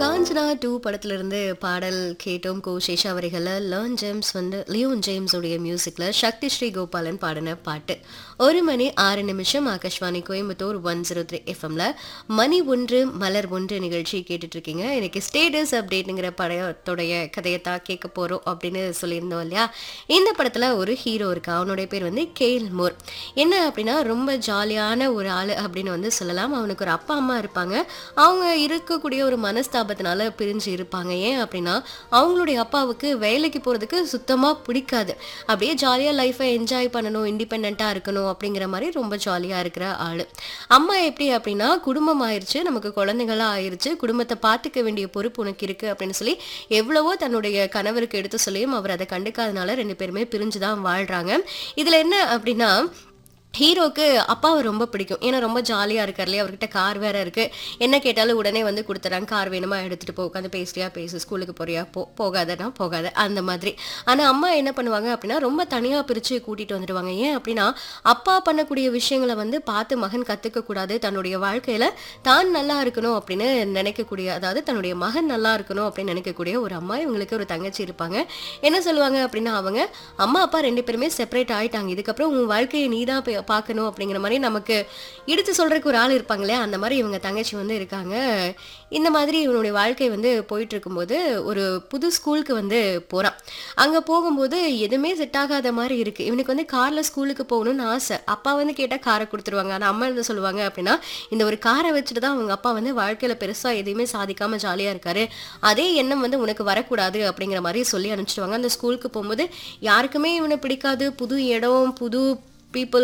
Kanchana two படத்துல இருந்து பாடல் கேட்டோம் கோ சேஷா வரிகளில் லேர்ன் ஜேம்ஸ் வந்து லியோன் ஜேம்ஸ் உடைய மியூசிக்ல சக்தி ஸ்ரீ கோபாலன் பாடின பாட்டு ஒரு மணி ஆறு நிமிஷம் Akashvani Coimbatore one zero three எஃப்எம்ல மணி ஒன்று மலர் ஒன்று நிகழ்ச்சி கேட்டுட்டு இருக்கீங்க எனக்கு ஸ்டேட்டஸ் அப்டேட்டுங்கிற படத்துடைய கதையத்தான் கேட்க போறோம் அப்படின்னு சொல்லியிருந்தோம் இல்லையா இந்த படத்துல ஒரு ஹீரோ இருக்கு அவனுடைய பேர் வந்து கேல் மோர் என்ன அப்படின்னா ரொம்ப ஜாலியான ஒரு ஆள் அப்படின்னு வந்து சொல்லலாம் அவனுக்கு ஒரு அப்பா அம்மா இருப்பாங்க அவங்க இருக்கக்கூடிய ஒரு மனஸ்தாபத்தினால பிரிஞ்சு இருப்பாங்க ஏன் அப்படின்னா அவங்களுடைய அப்பாவுக்கு வேலைக்கு போகிறதுக்கு சுத்தமாக பிடிக்காது அப்படியே ஜாலியாக லைஃப்பை என்ஜாய் பண்ணணும் இண்டிபெண்ட்டாக இருக்கணும் அப்படிங்கிற மாதிரி ரொம்ப ஜாலியாக இருக்கிற ஆள் அம்மா எப்படி அப்படின்னா குடும்பம் ஆயிருச்சு நமக்கு குழந்தைங்களாம் ஆயிருச்சு குடும்பத்தை பார்த்துக்க வேண்டிய பொறுப்பு உனக்கு இருக்குது அப்படின்னு சொல்லி எவ்வளவோ தன்னுடைய கணவருக்கு எடுத்து சொல்லியும் அவர் அதை கண்டுக்காதனால ரெண்டு பேருமே பிரிஞ்சு தான் வாழ்கிறாங்க இதில் என்ன அப்படின்னா ஹீரோக்கு அப்பாவை ரொம்ப பிடிக்கும் ஏன்னா ரொம்ப ஜாலியாக இருக்கார் இல்லையா அவர்கிட்ட கார் வேற இருக்கு என்ன கேட்டாலும் உடனே வந்து கொடுத்துறாங்க கார் வேணுமா எடுத்துட்டு போ உட்காந்து பேசுறியா பேசு ஸ்கூலுக்கு போறியா போ போகாதனா போகாத அந்த மாதிரி ஆனால் அம்மா என்ன பண்ணுவாங்க அப்படின்னா ரொம்ப தனியாக பிரித்து கூட்டிட்டு வந்துடுவாங்க ஏன் அப்படின்னா அப்பா பண்ணக்கூடிய விஷயங்களை வந்து பார்த்து மகன் கற்றுக்க கூடாது தன்னுடைய வாழ்க்கையில தான் நல்லா இருக்கணும் அப்படின்னு நினைக்கக்கூடிய அதாவது தன்னுடைய மகன் நல்லா இருக்கணும் அப்படின்னு நினைக்கக்கூடிய ஒரு அம்மா இவங்களுக்கு ஒரு தங்கச்சி இருப்பாங்க என்ன சொல்லுவாங்க அப்படின்னா அவங்க அம்மா அப்பா ரெண்டு பேருமே செப்பரேட் ஆயிட்டாங்க இதுக்கப்புறம் உன் வாழ்க்கையை நீ தான் போய் பார்க்கணும் அப்படிங்கிற மாதிரி நமக்கு எடுத்து சொல்றதுக்கு ஒரு ஆள் இருப்பாங்களே அந்த மாதிரி இவங்க தங்கச்சி வந்து இருக்காங்க இந்த மாதிரி இவனுடைய வாழ்க்கை வந்து போயிட்டு இருக்கும்போது ஒரு புது ஸ்கூலுக்கு வந்து போறான் அங்க போகும்போது எதுவுமே செட் ஆகாத மாதிரி இருக்கு இவனுக்கு வந்து கார்ல ஸ்கூலுக்கு போகணும்னு ஆசை அப்பா வந்து கேட்டா காரை கொடுத்துருவாங்க ஆனா அம்மா என்ன சொல்லுவாங்க அப்படின்னா இந்த ஒரு காரை வச்சுட்டு தான் அவங்க அப்பா வந்து வாழ்க்கையில பெருசா எதையுமே சாதிக்காம ஜாலியா இருக்காரு அதே எண்ணம் வந்து உனக்கு வரக்கூடாது அப்படிங்கிற மாதிரி சொல்லி அனுப்பிச்சிடுவாங்க அந்த ஸ்கூலுக்கு போகும்போது யாருக்குமே இவனை பிடிக்காது புது இடம் புது பீப்புள்